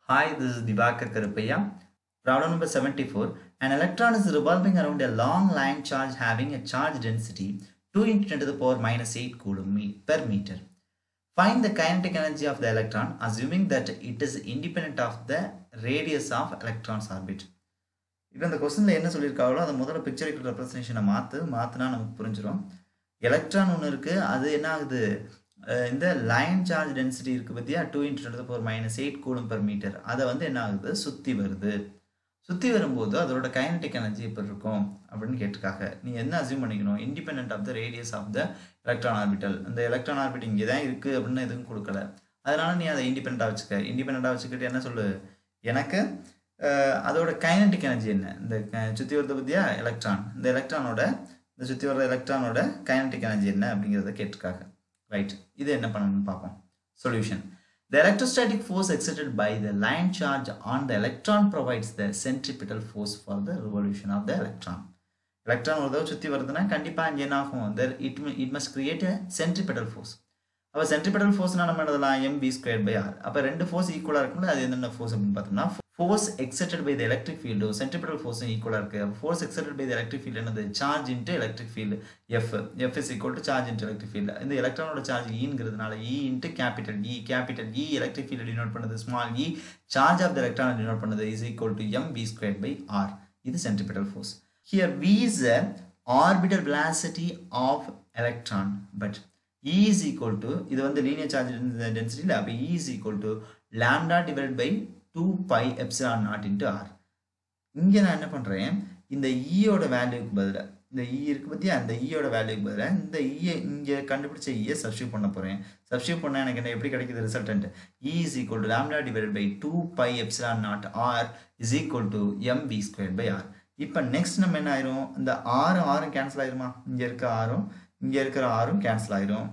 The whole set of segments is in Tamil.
Hi, this is Divakar Karupaya. Problem number 74. An electron is revolving around a long line charge having a charge density 2 into 10 to the power minus 8 coulomb me- per meter. Find the kinetic energy of the electron assuming that it is independent of the radius of electron's orbit. இப்போ இந்த கொஸ்டினில் என்ன சொல்லியிருக்காங்களோ அந்த முதல்ல பிக்சரிக்கல் ரெப்ரஸன்டேஷனை மாற்று மாற்றினா நமக்கு புரிஞ்சிடும் எலக்ட்ரான் ஒன்று இருக்குது அது என்ன ஆகுது அஹ் இந்த லைன் சார்ஜ் டென்சிட்டி இருக்குது பற்றியா two into four minus eight coulomb per metre அதை வந்து என்ன ஆகுது சுற்றி வருது சுற்றி வரும்போது அதோட கைனடிக் எனர்ஜி எப்படி இருக்கும் அப்படின்னு கேட்டிருக்காங்க நீ என்ன அசியூம் பண்ணிக்கணும் independent of the radius of the electron orbital இந்த எலக்ட்ரான் ஆர்பிட் இங்கே தான் இருக்குது அப்படின்னு எதுவும் கொடுக்கல அதனால நீ அதை இண்டிபெண்ட்டாக வச்சுக்க இண்டிபெண்ட்டாக வச்சுக்கிட்டு என்ன சொல்லு எனக்கு அஹ், அதோட கைனடிக் எனர்ஜி என்ன இந்த சுற்றி வருது பற்றியா எலக்ட்ரான் இந்த எலக்ட்ரானோட இந்த சுற்றி வர எலக்ட்ரானோட கைனடிக் எனர்ஜி என்ன அப்படிங்கிறத கேட்டிருக்காங்க ரைட் இது என்ன பண்ணணும்னு பார்ப்போம் solution The electrostatic force exerted by the line charge on the electron provides the centripetal force for the revolution of the electron. எலக்ட்ரான் ஒரு தடவை சுற்றி வருதுன்னா கண்டிப்பாக இங்கே என்ன ஆகும் there it it must create a centripetal force அப்போ சென்ட்ரிபெட்டல் ஃபோர்ஸ்னா நம்ம எழுதலாம் M P square by R அப்போ ரெண்டு ஃபோர்ஸ் ஈக்குவலாக இருக்கும்ல அது என்னென்ன ஃபோர்ஸ் அப்படின்னு பார்த்தோம்னா force exerted by the electric ஃபீல்டும் சென்ட்ரிபெட்டல் ஃபோர்ஸும் ஈக்குவலாக இருக்குது அப்போ force exerted by the electric field என்னது charge into electric field F F is equal to charge into electric field இந்த எலக்ட்ரானோட சார்ஜ் ஈங்கிறதுனால E into capital E capital E electric field denote பண்ணுது small E charge of the electron denote பண்ணுது is equal to M P square by R இது centripetal force here we is a orbital velocity of electron but E is equal to இது வந்து லீனியர் சார்ஜ் டென்சிட்டி இல்லை அப்போ E is equal to lambda divided by 2 pi epsilon naught into R இங்கே நான் என்ன பண்ணுறேன் இந்த ஈயோட வேல்யூக்கு பதிலாக இந்த இ இருக்கு பற்றியா அந்த ஈயோட வேல்யூக்கு பதிலாக இந்த ஈயை இங்கே கண்டுபிடிச்ச ஈயை சப்ஸ்டியூட் பண்ண போகிறேன் சப்ஸ்டியூட் பண்ணால் எனக்கு என்ன எப்படி கிடைக்குது resultant E is equal to lambda divide by two by epsilon not R is equal to M V square by R இப்போ நெக்ஸ்ட் நம்ம என்ன ஆயிரும் இந்த ஆறும் ஆறும் கேன்சல் ஆயிருமா இங்கே இருக்க ஆறும் இங்கே இருக்கிற ஆறும் கேன்சல் ஆயிரும்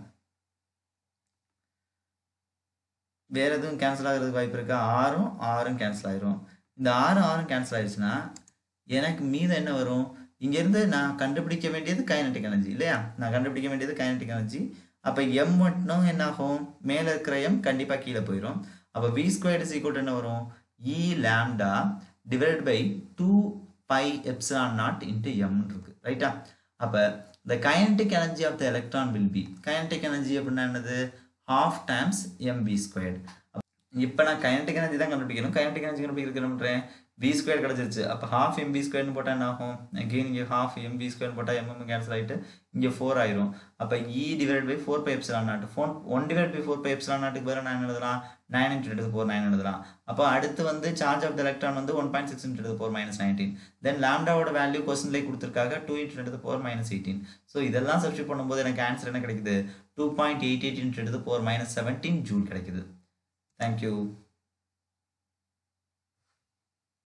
வேற எதுவும் கேன்சல் ஆகிறதுக்கு வாய்ப்பு இருக்கா ஆறும் ஆறும் கேன்சல் ஆயிரும் இந்த ஆறும் ஆறும் கேன்சல் ஆயிடுச்சுன்னா எனக்கு மீதம் என்ன வரும் இங்கேருந்து நான் கண்டுபிடிக்க வேண்டியது கைனட்டிக் எனர்ஜி இல்லையா நான் கண்டுபிடிக்க வேண்டியது கைனட்டிக் எனர்ஜி அப்போ எம் மட்டும் என்ன ஆகும் மேலே இருக்கிற எம் கண்டிப்பாக கீழே போயிடும் அப்போ வி ஸ்கொயர் இஸ் ஈக்குவல் என்ன வரும் E lambda divide by two by epsilon not into M இருக்கு ரைட்டா அப்போ the kinetic energy of the electron will be kinetic energy அப்படின்னா என்னது half times mv squared இப்போ நான் கைனடிக் எனர்ஜி தான் கண்டுபிடிக்கணும் கைனடிக் எனர்ஜி கண்டுபிடிக்கிறேன் வி ஸ்கொயர் கிடச்சிருச்சு அப்போ ஹாஃப் எம்பி ஸ்கொயர்னு போட்டால் என்ன ஆகும் அகெயின் இங்கே ஹாஃப் எம்பி ஸ்கொயர் போட்டால் எம்எம் கேன்சல் ஆகிட்டு இங்கே ஃபோர் ஆயிரும் அப்போ e divide by four pi epsilon naught ஃபோன் one divide by four pi epsilon நாட்டுக்கு பதிலாக நான் என்ன எழுதலாம் நைன் இன்ட்டு எடுத்து ஃபோர் நைன் எழுதலாம் அப்போ அடுத்து வந்து சார்ஜ் ஆஃப் த எலக்ட்ரான் வந்து one point six into four minus nineteen then லாம்டாவோட வேல்யூ கொஸ்டின்லேயே கொடுத்துருக்காங்க டூ இன்ட்டு எடுத்து ஃபோர் மைனஸ் எயிட்டீன் ஸோ இதெல்லாம் சப்ஸ்டியூட் பண்ணும்போது எனக்கு ஆன்சர் என்ன கிடைக்குது two point eight eight into எடுத்து ஃபோர் மைனஸ் செவன்டீன் ஜூல் கிடைக்குது தேங்க்யூ